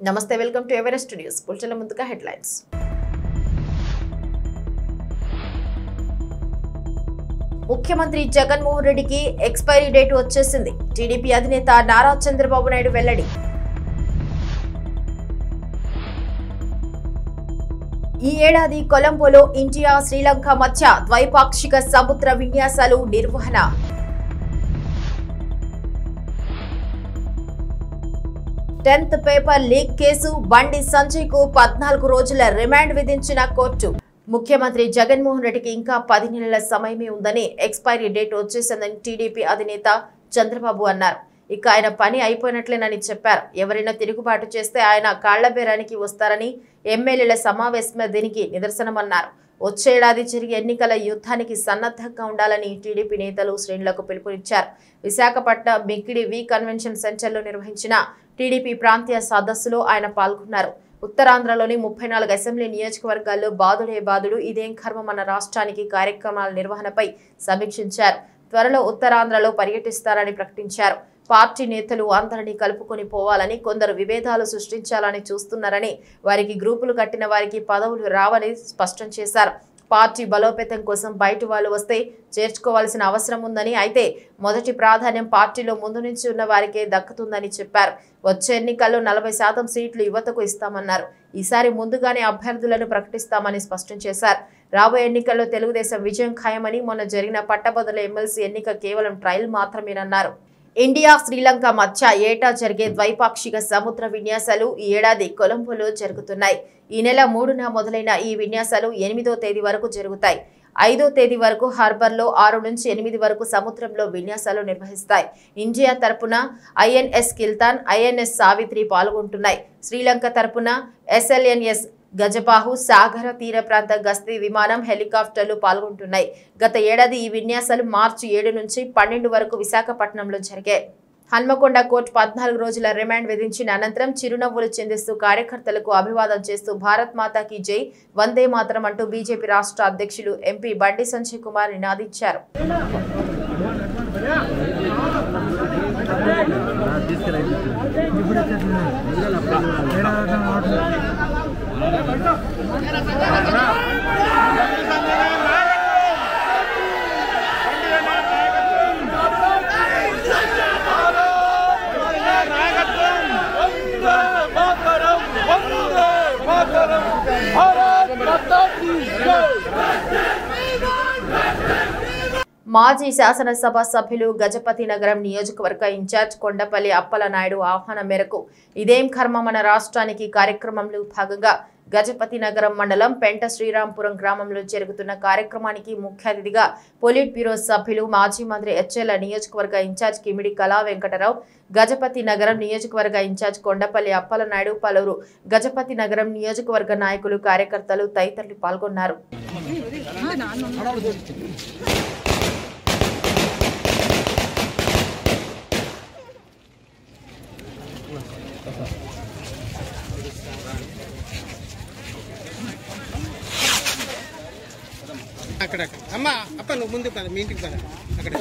నమస్తే welcome to Everest news పుల్చల ముందుగా హెడ్లైన్స్ ముఖ్యమంత్రి జగన్మోహన్ రెడ్డికి ఎక్స్పైరీ డేట్ వచ్చేసింది టీడీపీ అధినేత నారా చంద్రబాబు నాయుడు వెల్లడి ఈ ఏడాది కొలంబోలో ఇండియా శ్రీలంక మధ్య ద్వైపాక్షిక సముద్ర విన్యాసాలు నిర్వహణ టెన్త్ పేపర్ లీక్ కేసు బండి సంజయ్ కు పద్నాలుగు రోజుల రిమాండ్ విధించిన కోర్టు ముఖ్యమంత్రి జగన్మోహన్ రెడ్డికి ఇంకా పది నెలల సమయమే ఉందని ఎక్స్పైరీ డేట్ వచ్చేసిందని టీడీపీ అధినేత చంద్రబాబు అన్నారు ఇక ఆయన పని అయిపోయినట్లేనని చెప్పారు ఎవరైనా తిరుగుబాటు చేస్తే ఆయన కాళ్లబేరానికి వస్తారని ఎమ్మెల్యేల సమావేశమే దీనికి నిదర్శనమన్నారు వచ్చేడాది జరిగే ఎన్నికల యుద్ధానికి సన్నద్ధంగా ఉండాలని టీడీపీ నేతలు శ్రేణులకు పిలుపునిచ్చారు విశాఖపట్నం మిక్కిడి వి కన్వెన్షన్ సెంటర్లో నిర్వహించిన టీడీపీ ప్రాంతీయ సదస్సులో ఆయన పాల్గొన్నారు ఉత్తరాంధ్రలోని ముప్పై నాలుగు అసెంబ్లీ నియోజకవర్గాల్లో బాదుడే బాదుడు ఇదేం కర్మం మన రాష్ట్రానికి కార్యక్రమాల నిర్వహణపై సమీక్షించారు త్వరలో ఉత్తరాంధ్రలో పర్యటిస్తారని ప్రకటించారు పార్టీ నేతలు అందరినీ కలుపుకొని పోవాలని కొందరు విభేదాలు సృష్టించాలని చూస్తున్నారని వారికి గ్రూపులు కట్టిన వారికి పదవులు రావని స్పష్టం చేశారు పార్టీ బలోపేతం కోసం బయట వాళ్ళు వస్తే చేర్చుకోవాల్సిన అవసరం ఉందని అయితే మొదటి ప్రాధాన్యం పార్టీలో ముందు నుంచి ఉన్న వారికే దక్కుతుందని చెప్పారు వచ్చే ఎన్నికల్లో నలభై శాతం సీట్లు యువతకు ఇస్తామన్నారు ఈసారి ముందుగానే అభ్యర్థులను ప్రకటిస్తామని స్పష్టం చేశారు రాబోయే ఎన్నికల్లో తెలుగుదేశం విజయం ఖాయమని మొన్న జరిగిన పట్టభద్రుల ఎమ్మెల్సీ ఎన్నిక కేవలం ట్రయల్ మాత్రమేనన్నారు ఇండియా శ్రీలంక మధ్య ఏటా జరిగే ద్వైపాక్షిక సముద్ర విన్యాసాలు ఈ ఏడాది కొలంబోలో జరుగుతున్నాయి ఈ నెల మూడున మొదలైన ఈ విన్యాసాలు ఎనిమిదో తేదీ వరకు జరుగుతాయి ఐదో తేదీ వరకు హార్బర్లో ఆరు నుంచి ఎనిమిది వరకు సముద్రంలో విన్యాసాలు నిర్వహిస్తాయి ఇండియా తరపున ఐఎన్ఎస్ కిల్తాన్ ఐఎన్ఎస్ సావిత్రి పాల్గొంటున్నాయి శ్రీలంక తరపున ఎస్ఎల్ఎన్ఎస్ గజబాహు సాగర తీర ప్రాంత గస్తీ విమానం హెలికాప్టర్లు పాల్గొంటున్నాయి గత ఏడాది ఈ విన్యాసాలు మార్చి ఏడు నుంచి పన్నెండు వరకు విశాఖపట్నంలో జరిగాయి హన్మకొండ కోర్టు పద్నాలుగు రోజుల రిమాండ్ విధించిన అనంతరం చిరునవ్వులు చెందిస్తూ కార్యకర్తలకు అభివాదం చేస్తూ భారత్ మాతాకి జై వందే మాతరం అంటూ బీజేపీ రాష్ట్ర అధ్యక్షులు ఎంపీ బండి సంజయ్ కుమార్ నినాదించారు మాజీ శాసనసభ సభ్యులు గజపతి నగరం నియోజకవర్గ ఇన్ఛార్జ్ కొండపల్లి అప్పల నాయుడు ఆహ్వానం మేరకు ఇదేం కర్మ మన రాష్ట్రానికి కార్యక్రమంలో భాగంగా గజపతి నగరం మండలం పెంట శ్రీరాంపురం గ్రామంలో జరుగుతున్న కార్యక్రమానికి ముఖ్య అతిథిగా పొలిట్ బ్యూరో సభ్యులు మాజీ మంత్రి హెచ్ఎల్ నియోజకవర్గ ఇన్ఛార్జ్ కిమిడి కళా వెంకటరావు గజపతి నగరం నియోజకవర్గ ఇన్ఛార్జ్ కొండపల్లి అప్పల నాయుడు పలువురు గజపతి నగరం నియోజకవర్గ నాయకులు కార్యకర్తలు తదితరులు పాల్గొన్నారు అక్కడ అక్కడ. అమ్మ అప్ప నువ్వు ముందుకు పద మీ ఇంటికి పద అక్కడ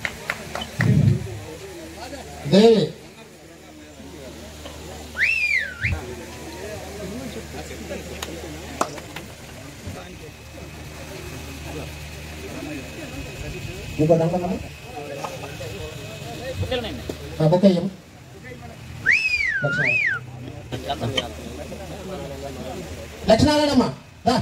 దేవి ఇంకో దాంట్లో బుక్ అయ్యాం లక్షణాలు లక్షణాలేనమ్మా రా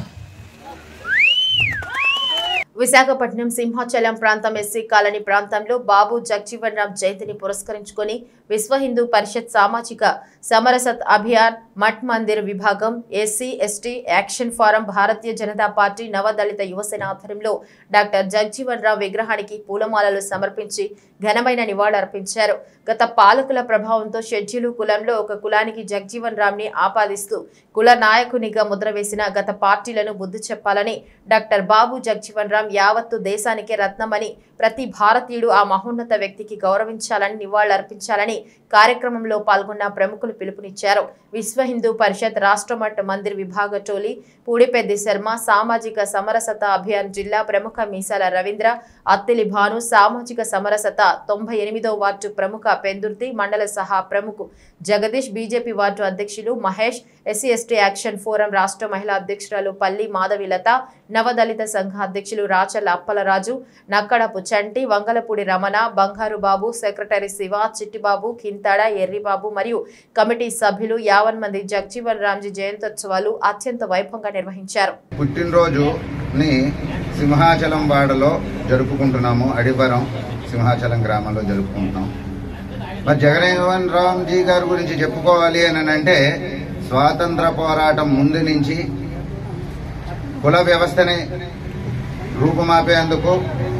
విశాఖపట్నం సింహాచలం ప్రాంతం ఎస్సీ కాలనీ ప్రాంతంలో బాబు జగ్జీవన్ రామ్ జయంతిని పురస్కరించుకొని విశ్వ హిందూ పరిషత్ సామాజిక సమరసత్ అభియాన్ మఠ్ మందిర్ విభాగం SC ST action forum Bharatiya Janata party Navadalita Yuvasena ఆధ్వర్యంలో డాక్టర్ జగ్జీవన్ రామ్ విగ్రహానికి పూలమాలలు సమర్పించి ఘనమైన నివాళులర్పించారు గత పాలకుల ప్రభావంతో షెడ్యూలు కులంలో ఒక కులానికి జగ్జీవన్ రామ్ ని ఆపాదిస్తూ కుల నాయకునిగా ముద్ర వేసిన గత పార్టీలను బుద్ధి చెప్పాలని డాక్టర్ బాబు జగ్జీవన్ రామ్ యావత్తు దేశానికే రత్నమని ప్రతి భారతీయుడు ఆ మహోన్నత వ్యక్తికి గౌరవించాలని నివాళులర్పించాలని కార్యక్రమంలో పాల్గొన్న ప్రముఖులు పిలుపునిచ్చారు విశ్వ హిందూ పరిషత్ రాష్ట్ర మట్ట మందిర్ విభాగ టోలీ పూడిపెద్ది శర్మ సామాజిక సమరసత అభియాన్ జిల్లా ప్రముఖ మీసాల రవీంద్ర అత్తిలి భాను సామాజిక సమరసత తొంభై ఎనిమిదో వార్డు ప్రముఖ పెందుర్తి మండల సహా ప్రముఖ జగదీష్ బీజేపీ వార్డు అధ్యక్షులు Mahesh SC ST action forum రాష్ట్ర మహిళా అధ్యక్షురాలు పల్లి మాధవిలత నవదళిత సంఘ అధ్యక్షులు రాచల అప్పలరాజు నక్కడపు చంటి వంగలపూడి రమణ బంగారు బాబు సెక్రటరీ శివ చిట్టిబాబు కింతాడ ఎర్రిబాబు మరియు కమిటీ సభ్యులు యావన్ మంది జగ్జీవన్ రామ్జీ జయంతోత్సవాలు అత్యంత వైభవంగా నిర్వహించారు పుట్టినరోజుని సింహాచలం వాడలో జరుపుకుంటున్నాము అడివరం సింహాచలం గ్రామంలో జరుపుకుంటున్నాం మరి జగన్మోహన్ రామ్జీ గారి గురించి చెప్పుకోవాలి అని అంటే స్వాతంత్ర పోరాటం ముందు నుంచి కుల వ్యవస్థని రూపుమాపేందుకు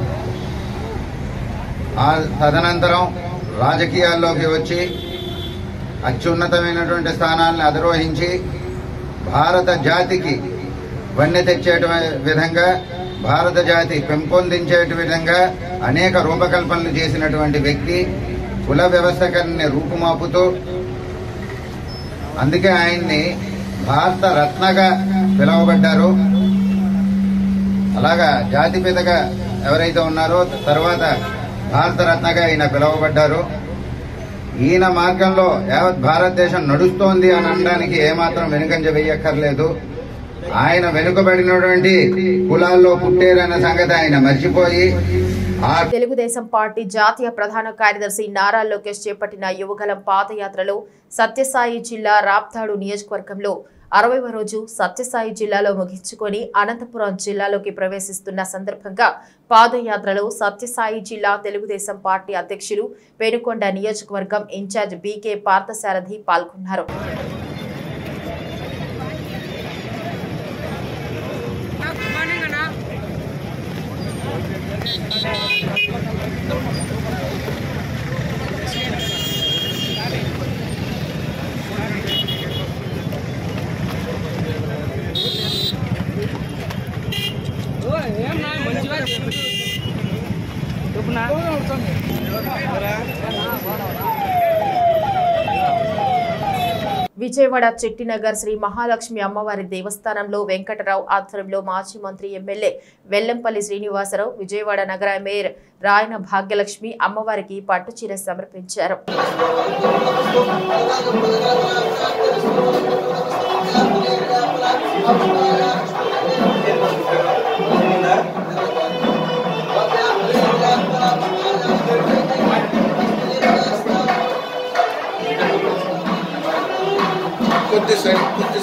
ఆ తదనంతరం రాజకీయాల్లోకి వచ్చి అత్యున్నతమైనటువంటి స్థానాలను అధిరోహించి భారత జాతికి వన్నె తెచ్చేట విధంగా భారత జాతి పెంపొందించే విధంగా అనేక రూపకల్పనలు చేసినటువంటి వ్యక్తి కుల వ్యవస్థకన్ని రూపుమాపుతూ అందుకే ఆయన్ని భారత రత్నగా పిలువబడ్డారు అలాగా జాతిపితగా ఎవరైతే ఉన్నారో తర్వాత భారత రత్నగా ఈయన పిలువబడ్డారు ఈయన మార్గంలో యావత్ భారతదేశం నడుస్తోంది అని అనడానికి ఏమాత్రం వెనుకంజ వేయక్కర్లేదు ఆయన వెనుకబడినటువంటి కులాల్లో పుట్టేరన్న సంగతి ఆయన మర్చిపోయి ఆ తెలుగుదేశం పార్టీ జాతీయ ప్రధాన కార్యదర్శి నారా లోకేష్ చేపట్టిన యువగలం పాదయాత్రలో సత్యసాయి జిల్లా రాప్తాడు నియోజకవర్గంలో అరవైవ రోజు సత్యసాయి జిల్లాలో ముగించుకొని అనంతపురం జిల్లాలోకి ప్రవేశిస్తున్న సందర్భంగా పాదయాత్రలో సత్యసాయి జిల్లా తెలుగుదేశం పార్టీ అధ్యక్షులు పెనుకొండ నియోజకవర్గం ఇన్ఛార్జ్ బీకే పార్థసారథి పాల్గొన్నారు విజయవాడ చెట్టినగర్ శ్రీ మహాలక్ష్మి అమ్మవారి దేవస్థానంలో వెంకటరావు ఆధ్వర్యంలో మాజీ మంత్రి ఎమ్మెల్యే వెల్లంపల్లి శ్రీనివాసరావు విజయవాడ నగర మేయర్ రాయన భాగ్యలక్ష్మి అమ్మవారికి పట్టుచీర సమర్పించారు కొద్ది సైడ్ కొద్ది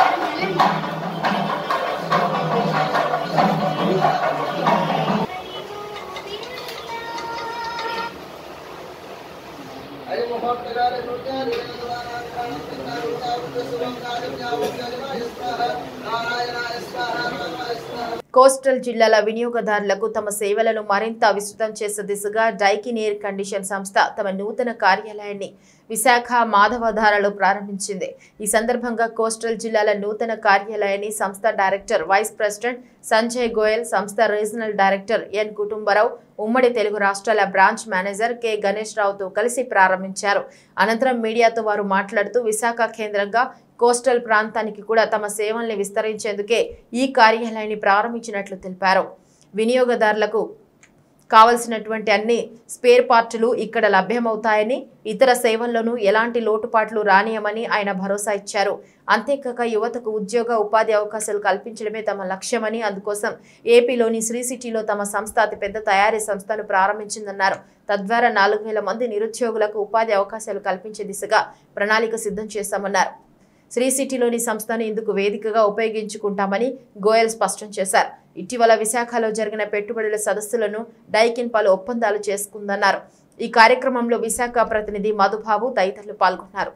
కోస్టల్ జిల్లాల వినియోగదారులకు తమ సేవలను మరింత విస్తృతం చేసే దిశగా డైకిన్ ఎయిర్ కండిషన్ సంస్థ తమ నూతన కార్యాలయాన్ని విశాఖ మాధవధారలో ప్రారంభించింది ఈ సందర్భంగా కోస్టల్ జిల్లాల నూతన కార్యాలయాన్ని సంస్థ director vice president Sanjay Goyal సంస్థ రీజనల్ డైరెక్టర్ ఎన్ కుటుంబరావు ఉమ్మడి తెలుగు రాష్ట్రాల బ్రాంచ్ మేనేజర్ కె గణేష్ రావుతో కలిసి ప్రారంభించారు అనంతరం మీడియాతో వారు మాట్లాడుతూ విశాఖ కేంద్రంగా కోస్టల్ ప్రాంతానికి కూడా తమ సేవల్ని విస్తరించేందుకే ఈ కార్యాలయాన్ని ప్రారంభించినట్లు తెలిపారు వినియోగదారులకు కావలసినటువంటి అన్ని స్పేర్ పార్టులు ఇక్కడ లభ్యమవుతాయని ఇతర సేవల్లోనూ ఎలాంటి లోటుపాట్లు రానియమని ఆయన భరోసా ఇచ్చారు అంతేకాక యువతకు ఉద్యోగ ఉపాధి అవకాశాలు కల్పించడమే తమ లక్ష్యమని అందుకోసం ఏపీలోని శ్రీ సిటీలో తమ సంస్థ అతిపెద్ద తయారీ సంస్థను ప్రారంభించిందన్నారు తద్వారా నాలుగు వేల మంది నిరుద్యోగులకు ఉపాధి అవకాశాలు కల్పించే దిశగా ప్రణాళిక సిద్ధం చేశామన్నారు శ్రీ సిటీలోని సంస్థను ఇందుకు వేదికగా ఉపయోగించుకుంటామని గోయల్ స్పష్టం చేశారు ఇటీవల విశాఖలో జరిగిన పెట్టుబడుల సదస్సులను డైకిన్ పలు ఒప్పందాలు చేసుకుందన్నారు ఈ కార్యక్రమంలో విశాఖ ప్రతినిధి మధుబాబు తదితరులు పాల్గొన్నారు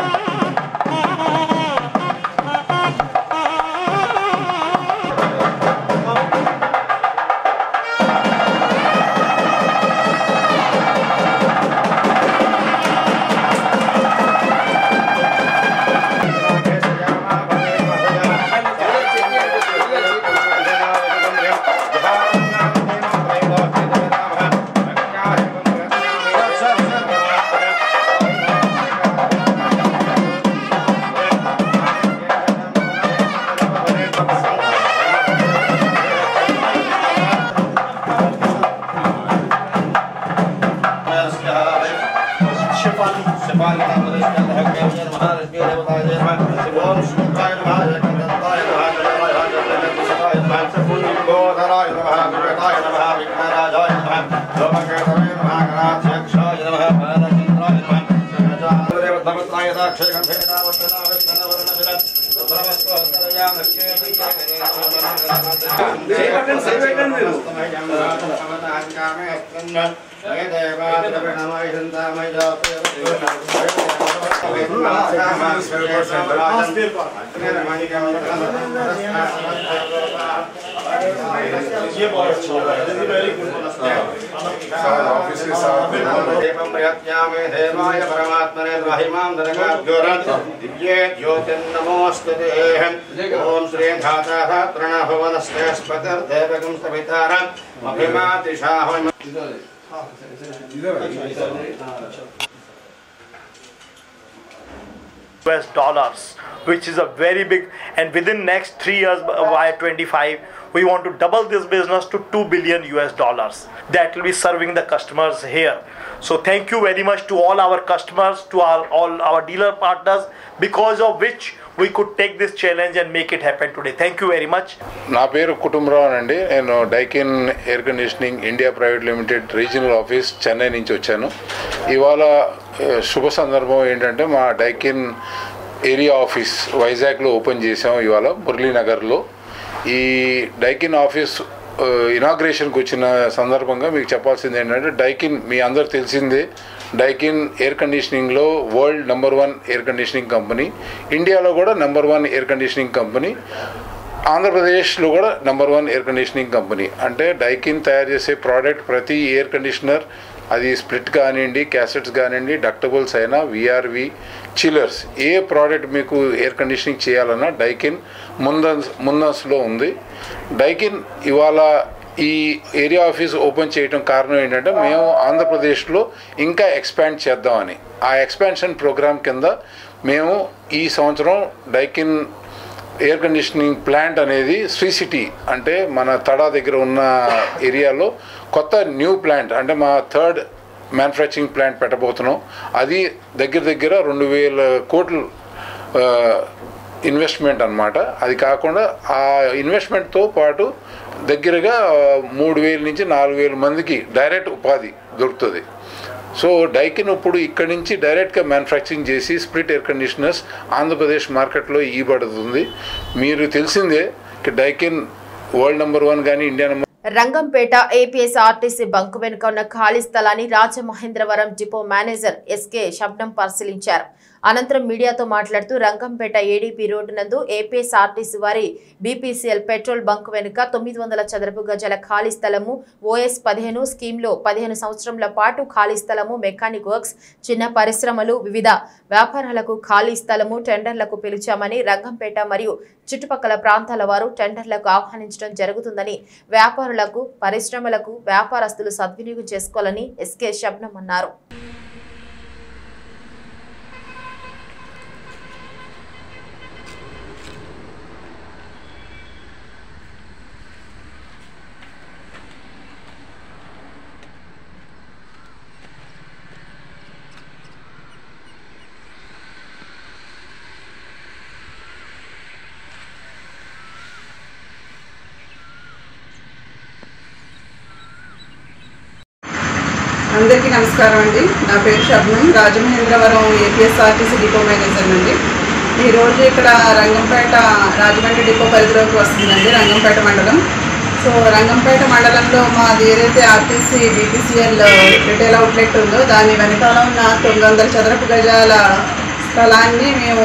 దేవాయ పరమాత్మనే మహిమాం దివ్యే జ్యోతిర్నమోస్తు ఓం Shri ధాతాత్రణ భువనస్తే స్పతిర్దేవకం సవితారం అభిమాతిషాహం US dollars, which is a very big. And within next three years, by 25, we want to double this business to 2 billion US dollars. That will be serving the customers here. So thank you very much to all our customers, to our all our dealer partners, because of which we could take this challenge and make it happen today. Thank you very much. నా పేరు కుటుంబరావు అండి నేను Daikin air conditioning India private limited regional office Chennai నుంచి వచ్చాను ఇవాళ uh, శుభ సందర్భం ఏంటంటే మా డైకిన్ ఏరియా ఆఫీస్ వైజాగ్లో ఓపెన్ చేసాం ఇవాళ మురళీనగర్లో ఈ డైకిన్ ఆఫీస్ ఆ, ఇనాగ్రేషన్కి వచ్చిన సందర్భంగా మీకు చెప్పాల్సింది ఏంటంటే డైకిన్ మీ అందరు తెలిసిందే డైకిన్ ఎయిర్ కండిషనింగ్లో world number one air conditioning company ఇండియాలో కూడా number one air conditioning company ఆంధ్రప్రదేశ్లో కూడా number one air conditioning company అంటే డైకిన్ తయారు చేసే ప్రోడక్ట్ ప్రతి ఎయిర్ కండిషనర్ అది స్ప్లిట్ కానివ్వండి క్యాసెట్స్ కానివ్వండి డక్టబుల్స్ అయినా విఆర్వి చిల్లర్స్ ఏ ప్రోడక్ట్ మీకు ఎయిర్ కండిషనింగ్ చేయాలన్నా డైకిన్ ముందస్ ముందస్తులో ఉంది డైకిన్ ఇవాళ ఈ ఏరియా ఆఫీస్ ఓపెన్ చేయడం కారణం ఏంటంటే మేము ఆంధ్రప్రదేశ్లో ఇంకా ఎక్స్పాండ్ చేద్దామని ఆ ఎక్స్పాన్షన్ ప్రోగ్రామ్ కింద మేము ఈ సంవత్సరం డైకిన్ ఎయిర్ కండిషనింగ్ ప్లాంట్ అనేది శ్రీ సిటీ అంటే మన తడా దగ్గర ఉన్న ఏరియాలో కొత్త న్యూ ప్లాంట్ అంటే మా థర్డ్ మ్యానుఫ్యాక్చరింగ్ ప్లాంట్ పెట్టబోతున్నాం అది దగ్గర దగ్గర రెండు వేల కోట్లు ఆ, ఇన్వెస్ట్మెంట్ అన్నమాట అది కాకుండా ఆ ఇన్వెస్ట్మెంట్తో పాటు దగ్గరగా మూడు వేల నుంచి నాలుగు వేల మందికి డైరెక్ట్ ఉపాధి దొరుకుతుంది సో డైకిన్ ఇప్పుడు ఇక్కడి నుంచి డైరెక్ట్గా మ్యానుఫ్యాక్చరింగ్ చేసి స్ప్లిట్ ఎయిర్ కండిషనర్స్ ఆంధ్రప్రదేశ్ మార్కెట్లో ఇవ్వబడుతుంది మీరు తెలిసిందే కి డైకిన్ వరల్డ్ నెంబర్ వన్ కానీ India number Rangampeta APS RTC bunk వెనుక ఉన్న ఖాళీ స్థలాన్ని Rajamahendravaram depot manager SK Shabnam పరిశీలించారు అనంతరం మీడియాతో మాట్లాడుతూ రంగంపేట ఏడీపీ రోడ్డు నందు ఏపీఎస్ ఆర్టీసీ వారి బీపీసీఎల్ పెట్రోల్ బంక్ వెనుక తొమ్మిది వందల చదరపు గజాల ఖాళీ స్థలము ఓఎస్ పదిహేను స్కీమ్లో పదిహేను సంవత్సరంల పాటు ఖాళీ స్థలము మెకానిక్ వర్క్స్ చిన్న పరిశ్రమలు వివిధ వ్యాపారాలకు ఖాళీ స్థలము టెండర్లకు పిలిచామని రంగంపేట మరియు చుట్టుపక్కల ప్రాంతాల వారు టెండర్లకు ఆహ్వానించడం జరుగుతుందని వ్యాపారులకు పరిశ్రమలకు వ్యాపారస్తులు సద్వినియోగం చేసుకోవాలని ఎస్కే శబ్నం అన్నారు అందరికీ నమస్కారం అండి నా పేరు Shabnam Rajamahendravaram APSRTC depot manager అండి ఈరోజు ఇక్కడ రంగంపేట రాజమండ్రి డిపో పరిధిలోకి వస్తుందండి రంగంపేట మండలం సో రంగంపేట మండలంలో మాది ఏదైతే ఆర్టీసీ బీపీసీఎల్ రిటైల్ అవుట్లెట్ ఉందో దాని వెనకాల ఉన్న తొమ్మిది వందల చదరపు గజాల స్థలాన్ని మేము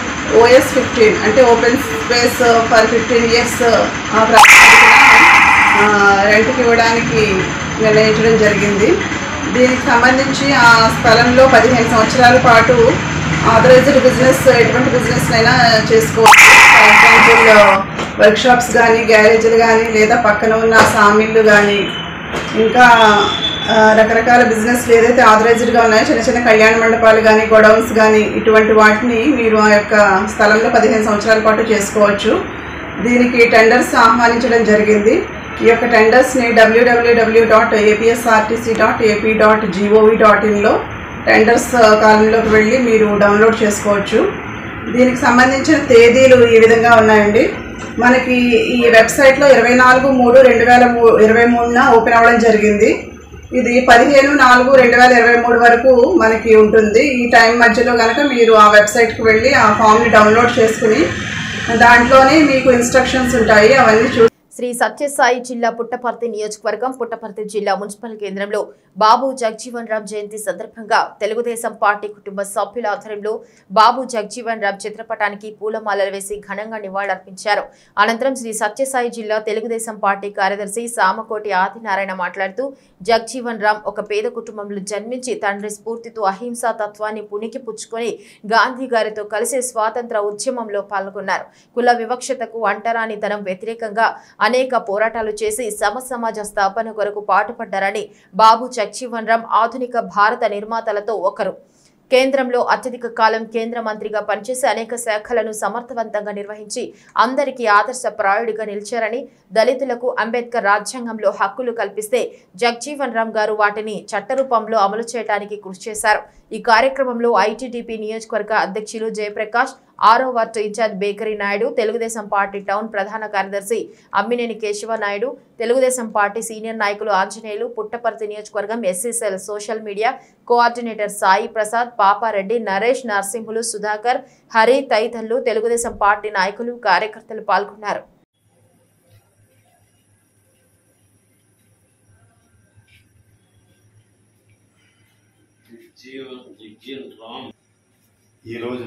ఓఎస్ ఫిఫ్టీన్ అంటే open space for fifteen years ఆ ప్రాతిపదికన ఆ, రెంట్కి ఇవ్వడానికి నిర్ణయించడం జరిగింది దీనికి సంబంధించి ఆ స్థలంలో పదిహేను సంవత్సరాల పాటు ఆథరైజ్డ్ బిజినెస్ ఎటువంటి బిజినెస్ అయినా చేసుకోవచ్చు ఫర్ ఎగ్జాంపుల్ వర్క్ షాప్స్ కానీ గ్యారేజీలు కానీ లేదా పక్కన ఉన్న సామిళ్ళు కానీ ఇంకా ఆ, రకరకాల బిజినెస్లు ఏదైతే ఆథరైజ్డ్గా ఉన్నాయో చిన్న చిన్న కళ్యాణ మండపాలు కానీ గొడౌన్స్ కానీ ఇటువంటి వాటిని మీరు ఆ యొక్క స్థలంలో పదిహేను సంవత్సరాల పాటు చేసుకోవచ్చు దీనికి టెండర్స్ ఆహ్వానించడం జరిగింది ఈ యొక్క టెండర్స్ని WWW dot APSRTC dot AP dot GOV dot ఇన్లో టెండర్స్ కాలంలోకి వెళ్ళి మీరు డౌన్లోడ్ చేసుకోవచ్చు దీనికి సంబంధించిన తేదీలు ఈ విధంగా ఉన్నాయండి మనకి ఈ వెబ్సైట్లో ఇరవై నాలుగు మూడు రెండు వేల మూ ఇరవై మూడున ఓపెన్ అవ్వడం జరిగింది ఇది పదిహేను నాలుగు రెండు వేల ఇరవై మూడు వరకు మనకి ఉంటుంది ఈ టైం మధ్యలో కనుక మీరు ఆ వెబ్సైట్కి వెళ్ళి ఆ ఫామ్ని డౌన్లోడ్ చేసుకుని దాంట్లోనే మీకు ఇన్స్ట్రక్షన్స్ ఉంటాయి అవన్నీ చూ శ్రీ సత్యసాయి జిల్లా పుట్టపర్తి నియోజకవర్గం పుట్టపర్తి జిల్లా మున్సిపల్ కేంద్రంలో బాబు జగ్జీవన్ రామ్ జయంతి సందర్భంగా తెలుగుదేశం పార్టీ కుటుంబ సభ్యుల ఆధ్వర్యంలో బాబు జగ్జీవన్ రామ్ చిత్రపటానికి పూలమాలలు వేసి ఘనంగా నివాళులర్పించారు అనంతరం శ్రీ సత్యసాయి జిల్లా తెలుగుదేశం పార్టీ కార్యదర్శి సామకోటి ఆదినారాయణ మాట్లాడుతూ జగ్జీవన్ రామ్ ఒక పేద కుటుంబంలో జన్మించి తండ్రి స్ఫూర్తితో అహింసా తత్వాన్ని పుణికి పుచ్చుకొని గాంధీ గారితో కలిసి స్వాతంత్ర ఉద్యమంలో పాల్గొన్నారు కుల వివక్షతకు అంటరానితనం వ్యతిరేకంగా అనేక పోరాటాలు చేసి సమ సమాజ స్థాపన కొరకు పాటుపడ్డారని బాబు జగ్జీవన్ రామ్ ఆధునిక భారత నిర్మాతలతో ఒకరు కేంద్రంలో అత్యధిక కాలం కేంద్ర మంత్రిగా పనిచేసి అనేక శాఖలను సమర్థవంతంగా నిర్వహించి అందరికీ ఆదర్శప్రాయుడిగా నిలిచారని దళితులకు అంబేద్కర్ రాజ్యాంగంలో హక్కులు కల్పిస్తే జగ్జీవన్ రామ్ గారు వాటిని చట్టరూపంలో అమలు చేయడానికి కృషి చేశారు ఈ కార్యక్రమంలో ఐటీడీపీ నియోజకవర్గ అధ్యక్షులు జయప్రకాష్ ఆరో ward in-charge bakery Naidu Telugu Desam party town ప్రధాన కార్యదర్శి అమ్మినేని కేశవ నాయుడు తెలుగుదేశం పార్టీ సీనియర్ నాయకులు ఆంజనేయులు పుట్టపర్తి నియోజకవర్గం SC cell social media coordinator Sai Prasad Papireddy Naresh Narasimhulu Sudhakar Hari తదితరులు తెలుగుదేశం పార్టీ నాయకులు కార్యకర్తలు పాల్గొన్నారు ఈరోజు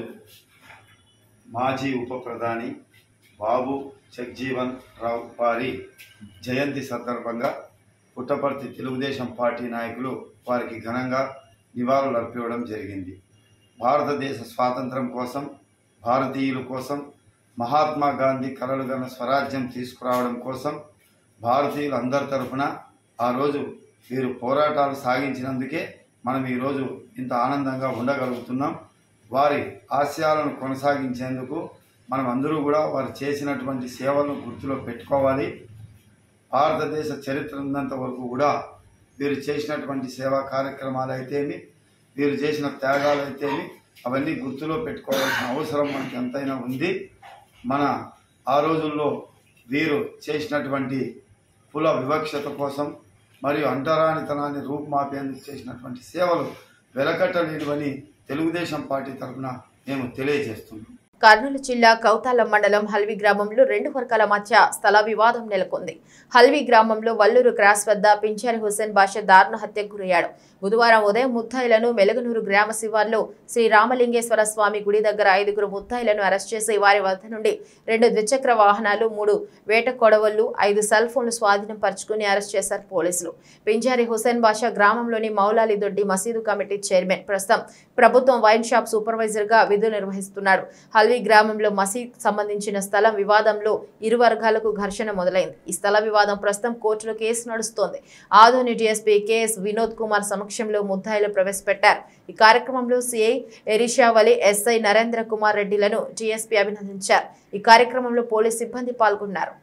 మాజీ ఉప ప్రధాని బాబు జగ్జీవన్ రావు వారి జయంతి సందర్భంగా పుట్టపర్తి తెలుగుదేశం పార్టీ నాయకులు వారికి ఘనంగా నివాళులు అర్పివ్వడం జరిగింది భారతదేశ స్వాతంత్రం కోసం భారతీయుల కోసం మహాత్మా గాంధీ కలలుగన్న స్వరాజ్యం తీసుకురావడం కోసం భారతీయులు అందరి తరఫున ఆ రోజు వీరు పోరాటాలు సాగించినందుకే మనం ఈరోజు ఇంత ఆనందంగా ఉండగలుగుతున్నాం వారి ఆశయాలను కొనసాగించేందుకు మనం అందరూ కూడా వారు చేసినటువంటి సేవలను గుర్తులో పెట్టుకోవాలి భారతదేశ చరిత్ర ఉన్నంత వరకు కూడా వీరు చేసినటువంటి సేవా కార్యక్రమాలు అయితేమి వీరు చేసిన త్యాగాలు అయితేమి అవన్నీ గుర్తులో పెట్టుకోవాల్సిన అవసరం మనకి ఎంతైనా ఉంది మన ఆ రోజుల్లో వీరు చేసినటువంటి కుల వివక్షత కోసం మరియు అంటరానితనాన్ని రూపుమాపేందుకు చేసినటువంటి సేవలు వెలకట్టలేనివని తెలుగుదేశం పార్టీ తరఫున మేము తెలియజేస్తున్నాం కర్నూలు జిల్లా కౌతాల మండలం హల్వి గ్రామంలో రెండు వర్గాల మధ్య స్థల వివాదం నెలకొంది హల్వి గ్రామంలో వల్లూరు క్రాస్ వద్ద పించారి హుసేన్ బాషా దారుణ హత్యకు గురయ్యాడు బుధవారం ఉదయం ముద్దాయిలను మెలగనూరు గ్రామ శివార్లో శ్రీ రామలింగేశ్వర స్వామి గుడి దగ్గర ఐదుగురు ముద్దాయిలను అరెస్ట్ చేసి వారి వద్ద నుండి రెండు ద్విచక్ర వాహనాలు మూడు వేట కొడవళ్లు ఐదు సెల్ ఫోన్లు స్వాధీనం పరుచుకుని అరెస్ట్ చేశారు పోలీసులు పింజారి హుసేన్ బాషా గ్రామంలోని మౌలాలి దొడ్డి మసీదు కమిటీ చైర్మన్ ప్రస్తుతం ప్రభుత్వం వైన్ షాప్ సూపర్వైజర్ గా విధులు నిర్వహిస్తున్నాడు హల్వీ గ్రామంలో మసీద్ సంబంధించిన స్థలం వివాదంలో ఇరు వర్గాలకు ఘర్షణ మొదలైంది ఈ స్థల వివాదం ప్రస్తుతం కోర్టులో కేసు నడుస్తోంది ఆదోని డీఎస్పీ కేఎస్ వినోద్ కుమార్ సమక్షంలో ముద్దాయిలు ప్రవేశపెట్టారు ఈ కార్యక్రమంలో సిఐ ఎరిషావలి ఎస్ఐ నరేంద్ర కుమార్ రెడ్డిలను డీఎస్పీ అభినందించారు ఈ కార్యక్రమంలో పోలీస్ సిబ్బంది పాల్గొన్నారు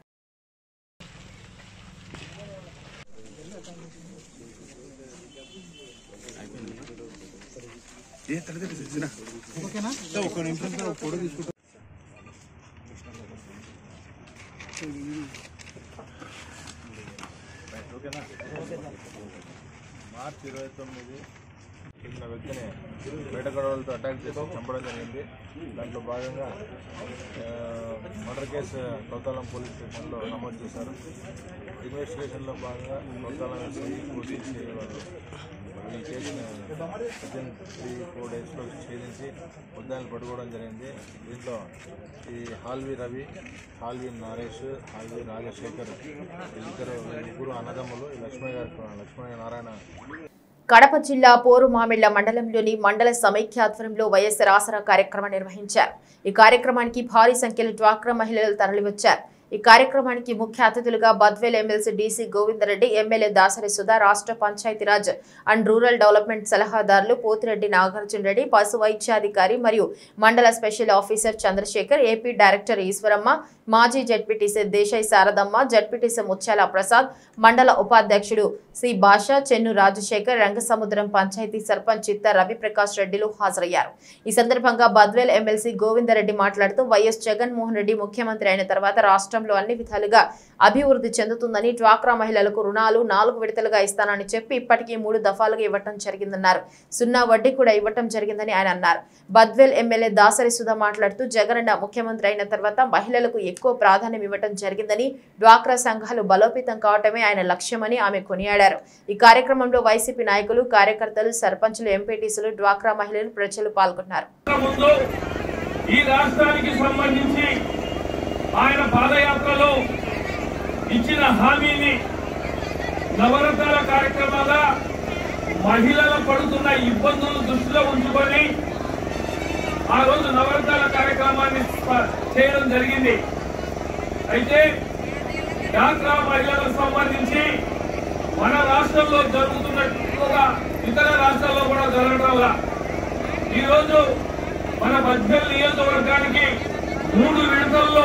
మార్చి ఇరవై తొమ్మిది చెందిన వ్యక్తిని వేటగడవలతో అటాక్ చేసి చంపడం జరిగింది దాంట్లో భాగంగా ఆ, మర్డర్ కేసు కొత్తలం పోలీస్ స్టేషన్లో నమోదు చేశారు ఇన్వెస్టిగేషన్లో భాగంగా కొత్తలం ఎస్ఐ పోలీస్ వాళ్ళు ఈ కేసుని వితిన్ త్రీ ఫోర్ డేస్లో ఛేదించి ముద్దాయిలు పట్టుకోవడం జరిగింది దీంట్లో ఈ హాల్వి రవి హాల్వి నరేష్ హాల్వి రాజశేఖర్ ఇద్దరు ముగ్గురు అన్నదమ్ములు ఈ లక్ష్మయ్య గారు లక్ష్మయ్య నారాయణ కడప జిల్లా పోరుమామిళ్ల మండలంలోని మండల సమైక్య ఆధ్వర్యంలో వైఎస్ఆర్ ఆసరా కార్యక్రమం నిర్వహించారు ఈ కార్యక్రమానికి భారీ సంఖ్యలో డ్వాక్రా మహిళలు తరలివచ్చారు ఈ కార్యక్రమానికి ముఖ్య అతిథులుగా Badvel MLC DC Govindareddy MLA Dasari Sudha రాష్ట్ర పంచాయతీరాజ్ అండ్ రూరల్ డెవలప్మెంట్ సలహాదారులు పోతిరెడ్డి నాగార్జున రెడ్డి పశు వైద్యాధికారి మరియు మండల special officer Chandrasekhar AP director Eswaramma మాజీ జడ్పీటీసీ దేశాయ్ శారదమ్మ జడ్పీటీసీ ముత్యాల ప్రసాద్ మండల ఉపాధ్యక్షుడు సి భాష చెన్ను రాజశేఖర్ రంగసముద్రం పంచాయతీ సర్పంచ్ చిత్త రవిప్రకాష్ రెడ్డిలు హాజరయ్యారు ఈ సందర్భంగా బద్వేల్ ఎమ్మెల్సీ గోవిందరెడ్డి మాట్లాడుతూ వైఎస్ జగన్మోహన్ రెడ్డి ముఖ్యమంత్రి అయిన తర్వాత రాష్ట్రంలో అన్ని విధాలుగా అభివృద్ధి చెందుతుందని డ్వాక్రా మహిళలకు రుణాలు నాలుగు విడతలుగా ఇస్తానని చెప్పి ఇప్పటికీ మూడు దఫాలుగా ఇవ్వటం జరిగిందన్నారు సున్నా వడ్డీ కూడా ఇవ్వటం జరిగిందని ఆయన అన్నారు బద్వేల్ ఎమ్మెల్యే దాసరి సుధా మాట్లాడుతూ జగనన్న ముఖ్యమంత్రి అయిన తర్వాత మహిళలకు ఎక్కువ ప్రాధాన్యం ఇవ్వటం జరిగిందని డ్వాక్రా సంఘాలు బలోపేతం కావటమే ఆయన లక్ష్యమని ఆమె కొనియాడారు ఈ కార్యక్రమంలో వైసీపీ నాయకులు కార్యకర్తలు సర్పంచులు ఎంపీటీసీలు డ్వాక్రా మహిళలు ప్రజలు పాల్గొన్నారు ముందు ఈ రాష్ట్రానికి సంబంధించి ఆయన పాదయాత్రలో ఇచ్చిన హామీని నవరత్నాల కార్యక్రమాల మహిళలు పడుతున్న ఇబ్బందులు దృష్టిలో ఉంచుకొని ఆ రోజు నవరత్నాల కార్యక్రమాన్ని స్ప- చేయడం జరిగింది అయితే డాక్రా మహిళలకు సంబంధించి మన రాష్ట్రంలో జరుగుతున్నట్టుగా ఇతర రాష్ట్రాల్లో కూడా జరగడం వల్ల ఈరోజు మన బద్వేల్ నియోజకవర్గానికి మూడు విడతల్లో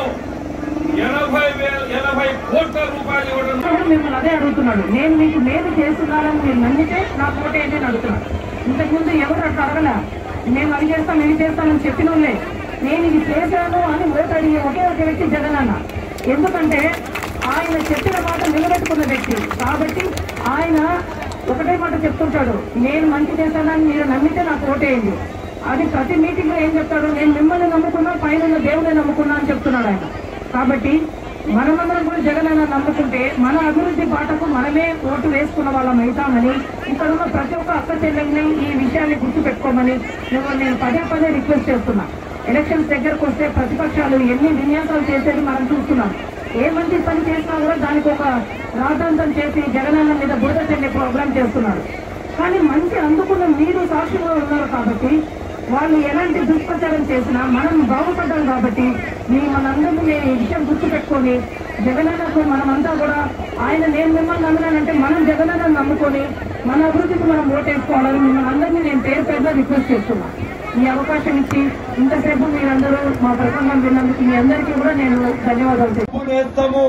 ఎనభై వేల ఎనభై కోట్ల రూపాయలు ఇవ్వడం మిమ్మల్ని అదే అడుగుతున్నాడు నేను మీకు మేలు చేస్తున్నానని మీరు నమ్మితే నా కోట ఏంటి అని అడుగుతున్నాడు ఇంతకుముందు ఎవరు అట్లా అడగల మేము అది చేస్తాం ఇది చేస్తామని చెప్పిన వాళ్ళే నేను ఇది చేశాను అని ఓటు అడిగే ఒకే ఒక వ్యక్తి జగన్ అన్న ఎందుకంటే ఆయన చెప్పిన మాట నిలబెట్టుకున్న వ్యక్తి కాబట్టి ఆయన ఒకటే మాట చెప్తుంటాడు నేను మంచి చేశానని మీరు నమ్మితే నాకు ఓటేయండి అది ప్రతి మీటింగ్ లో ఏం చెప్తాడు నేను మిమ్మల్ని నమ్ముకున్నా పైన ఉన్న దేవుని నమ్ముకున్నా అని చెప్తున్నాడు ఆయన కాబట్టి మనమందరం కూడా జగన్ అన్న నమ్ముకుంటే మన అభివృద్ధి బాటకు మనమే ఓటు వేసుకున్న వాళ్ళం అవుతామని ఇక్కడ ఉన్న ప్రతి ఒక్క అక్క చెల్లెల్ని ఈ విషయాన్ని గుర్తుపెట్టుకోమని మిమ్మల్ని నేను పదే పదే రిక్వెస్ట్ చేస్తున్నా ఎలక్షన్స్ దగ్గరకు వస్తే ప్రతిపక్షాలు ఎన్ని విన్యాసాలు చేసేది మనం చూస్తున్నాం ఏ మంచి పని చేసినా కూడా దానికి ఒక రాద్ధాంతం చేసి జగనన్న మీద బురద చెల్లి ప్రోగ్రామ్ చేస్తున్నారు కానీ మంచి అందుకున్న మీరు సాక్షిగా ఉన్నారు కాబట్టి వాళ్ళు ఎలాంటి దుష్ప్రచారం చేసినా మనం బాగుపడ్డాం కాబట్టి మీ మనందరినీ నేను ఈ విషయం గుర్తుపెట్టుకొని జగనన్నకు మనమంతా కూడా ఆయన నేను మిమ్మల్ని నమ్మినానంటే మనం జగనన్న నమ్ముకొని మన అభివృద్ధికి మనం ఓటేసుకోవాలని మిమ్మల్ని అందరినీ నేను పేరు పేరుగా రిక్వెస్ట్ చేస్తున్నా ఈ అవకాశం ఇచ్చి ఇంతసేపు మీరందరూ మా ప్రసంగం విన్నందుకు మీ అందరికీ కూడా నేను ధన్యవాదాలు తెలుపుతున్నాను. నేస్తము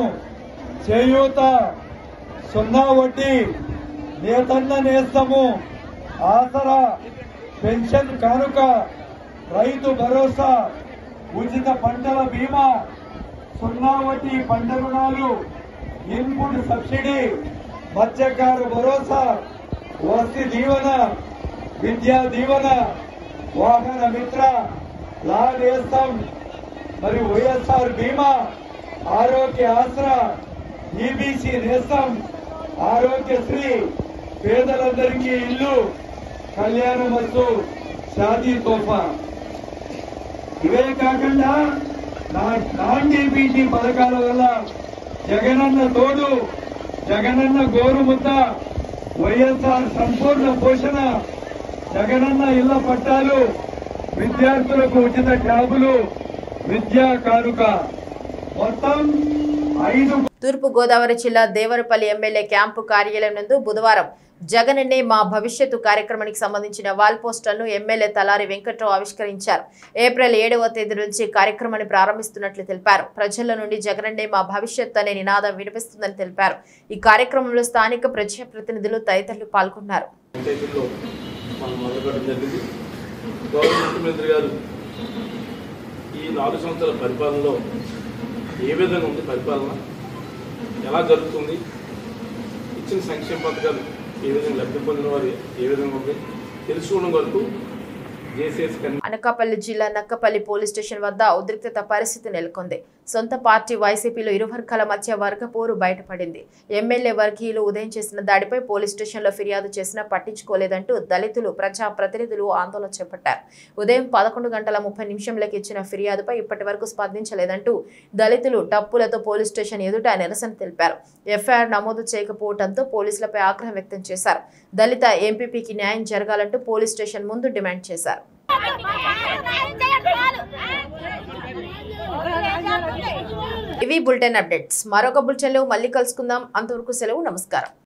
చేయూత సున్నా వడ్డీ నేతన్న నేస్తము ఆసరా పెన్షన్ కానుక రైతు భరోసా ఉచిత పంటల బీమా సున్నా వడ్డీ పంట రుణాలు ఇన్పుట్ సబ్సిడీ మత్స్యకారు భరోసా వసతి దీవెన విద్యా దీవెన వాహన మిత్ర లా నేస్తం మరి వైఎస్ఆర్ బీమా ఆరోగ్య ఆసరా ఈబీసీ నేస్తం ఆరోగ్యశ్రీ పేదలందరికీ ఇల్లు కళ్యాణ మస్తు షాదీ తోఫా ఇవే కాకుండా నా- నాన్ డీబీసీ పథకాల వల్ల జగనన్న తోడు జగనన్న గోరుముద్ద వైఎస్ఆర్ సంపూర్ణ పోషణ జగనన్న ఇళ్ల పట్టాలు విద్యార్థులకు ఉచిత ట్యాబులు విద్యా కానుక మొత్తం ఐదు తూర్పు గోదావరి జిల్లా దేవరపల్లి ఎమ్మెల్యే క్యాంపు కార్యాలయం నందు బుధవారం జగనన్నే మా భవిష్యత్తు కార్యక్రమానికి సంబంధించిన వాల్ పోస్టర్ను ఎమ్మెల్యే తలారి వెంకట్రావు ఆవిష్కరించారు ఏప్రిల్ ఏడవ తేదీ నుంచి కార్యక్రమాన్ని ప్రారంభిస్తున్నట్లు తెలిపారు ప్రజల నుండి జగనన్నే మా భవిష్యత్తు అనే నినాదం వినిపిస్తుందని తెలిపారు ఈ కార్యక్రమంలో స్థానిక ప్రజాప్రతినిధులు తదితరులు పాల్గొన్నారు స్టేషన్లో మనం మొదలుపెట్టడం జరిగింది గౌరవ ముఖ్యమంత్రి గారు ఈ నాలుగు సంవత్సరాల పరిపాలనలో ఏ విధంగా ఉంది పరిపాలన ఎలా జరుగుతుంది ఇచ్చిన సంక్షేమ పథకాలు ఏ విధంగా లబ్ధి పొందిన వారు ఏ విధంగా ఉంది తెలుసుకోవడం వరకు జేసీఎస్ కన్ అనకాపల్లి జిల్లా నక్కపల్లి పోలీస్ స్టేషన్ వద్ద ఉద్రిక్తత పరిస్థితి నెలకొంది సొంత పార్టీ వైసీపీలో ఇరు వర్గాల మధ్య వర్గపోరు బయటపడింది ఎమ్మెల్యే వర్గీయులు ఉదయం చేసిన దాడిపై పోలీస్ స్టేషన్లో ఫిర్యాదు చేసినా పట్టించుకోలేదంటూ దళితులు ప్రజా ప్రతినిధులు ఆందోళన చేపట్టారు ఉదయం పదకొండు గంటల ముప్పై నిమిషంలకు ఇచ్చిన ఫిర్యాదుపై ఇప్పటి వరకు స్పందించలేదంటూ దళితులు టప్పులతో పోలీస్ స్టేషన్ ఎదుట నిరసన తెలిపారు ఎఫ్ఐఆర్ నమోదు చేయకపోవడంతో పోలీసులపై ఆగ్రహం వ్యక్తం చేశారు దళిత ఎంపీపీకి న్యాయం జరగాలంటూ పోలీస్ స్టేషన్ ముందు డిమాండ్ చేశారు ఇవి బులెటిన్ అప్డేట్స్ మరొక బులెటిన్లో మళ్ళీ కలుసుకుందాం అంతవరకు సెలవు నమస్కారం